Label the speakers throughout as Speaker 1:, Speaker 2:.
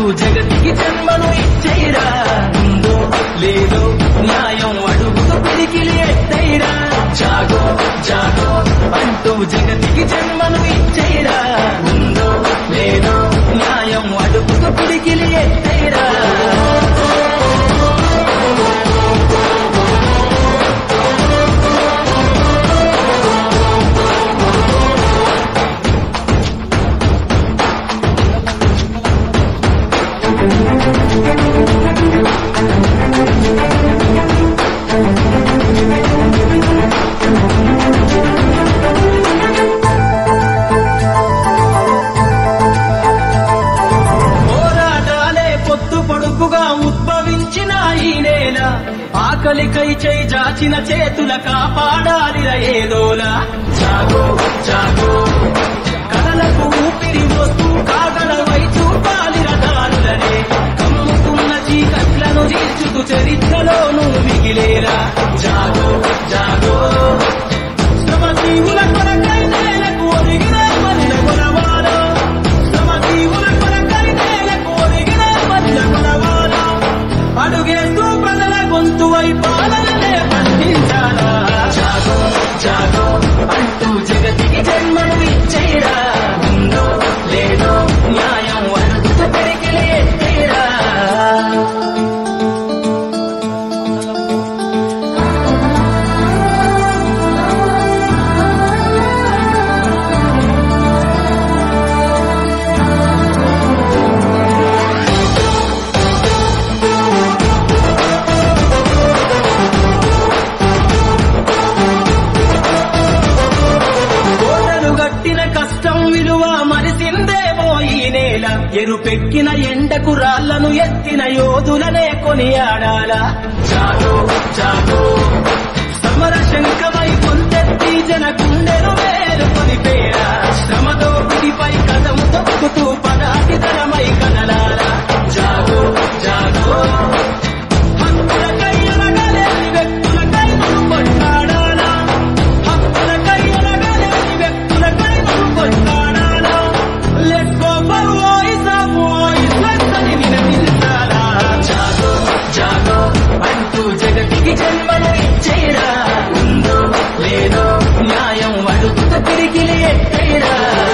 Speaker 1: జగతికి జన్మను ఇచ్చేరా ఉందో లేదో న్యాయం అడుగుతూ పిడికిలి ఎత్తైరా జాగో జాగో అంటూ జగతికి జన్మను ఇచ్చేరా ఉందో లేదో న్యాయం అడుగుతూ పిడికిలి ఎత్తైరా పోరాటాలే పొత్తు పొడుపుగా ఉద్భవించిన ఈ నేల ఆకలికై చేయి జాచిన చేతుల కాపాడాలిర ఏదోలా జాగో జాగో కలలకు ఊపిరి వస్తూ కాగల వైచు పాలిర దారులనే కమ్ముకున్న చీకట్లను తీర్చుతూ చరిత్రలోనూ మిగిలేరా జాగో జాగో శ్రమజీవుల కొరకై నేలకు ఒరిగిన మల్ల కొనవాలో శ్రమజీవుల కొరకై నేలకు ఒరిగిన మల్ల కొనవాలో అడుగేస్తూ ప్రజల గొంతువై పాలననే పండించాలా జాగో జాగో అంటూ జగతికి జన్మను ఇచ్చేరా ఉందో లేదో న్యాయం అడుగుతూ పెరిగిలే ఎత్తేరా కోటలు గట్టిన కష్టం విలువ మరిసిందేమో ఈ నేల ఎరుపెక్కిన ఎండకు రాళ్లను ఎత్తిన యోధులనే కొనియాడాల జాగో జాగో సమర శంఖమై కొంతెత్తి జన గుండెను వేలు కొనిపేరా శ్రమతో పిడిపై కథము తొక్కుతూ పదాతి తరమై కదలారా జాగో జాగో హక్కులకై ఎలగలేని వ్యక్తులకై నువ్వు కొట్లాడాలా హక్కులకై ఎలగలేని వ్యక్తులకై నువ్వు కొట్లాడాలా Let's go for voice of voice అని వినవించాలా జాగో జాగో అంటూ జగతికి జన్మను ఇచ్చేరా ఉందో లేదో న్యాయం అడుగుతూ తిరిగి ఎట్టేరా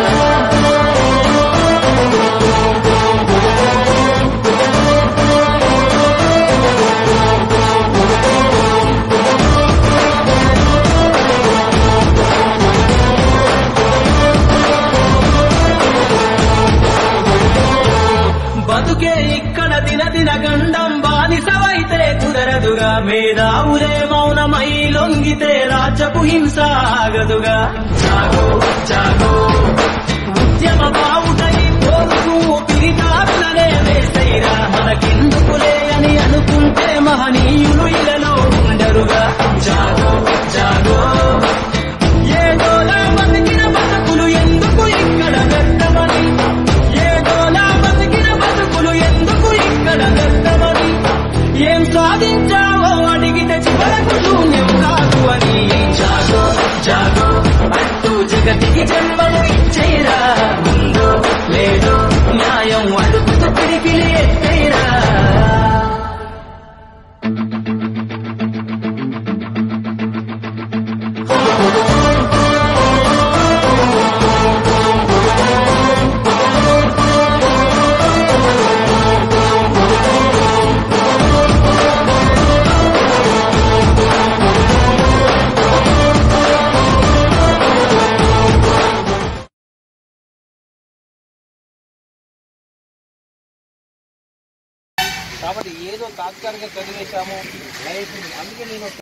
Speaker 1: బతుకే ఇక్కడ దినదిన గండం బానిసవైతే కుదరదుగా మేధావులే మౌనమై లొంగితే రాజ్యపు హింస ఆగదుగా జాగో జాగో ఉద్యమ బావుటై పోరుకు పిరితారులనే వేసైరా మనకెందుకులే అని అనుకుంటే మహనీయులు ఇలలో ఉండరుగా జాగో జాగో ఏదోలా బతికిన బతుకులు ఎందుకు ఇక్కడ వ్యర్థమని ఏదోలా బతికిన బతుకులు ఎందుకు ఇక్కడ వ్యర్థమని ఏం సాధించావో అడిగితే చివరకు శూన్యం కాదు అని జాగో జాగో అంటూ జగతికి జన్మను ఇచ్చేరా ఉందో లేదో న్యాయం అడుగుతూ తిరిగి ఎత్తేరా
Speaker 2: కాబట్టి ఏదో తాత్కాలిక కదిలేశాము లైఫ్ అందుకే నేను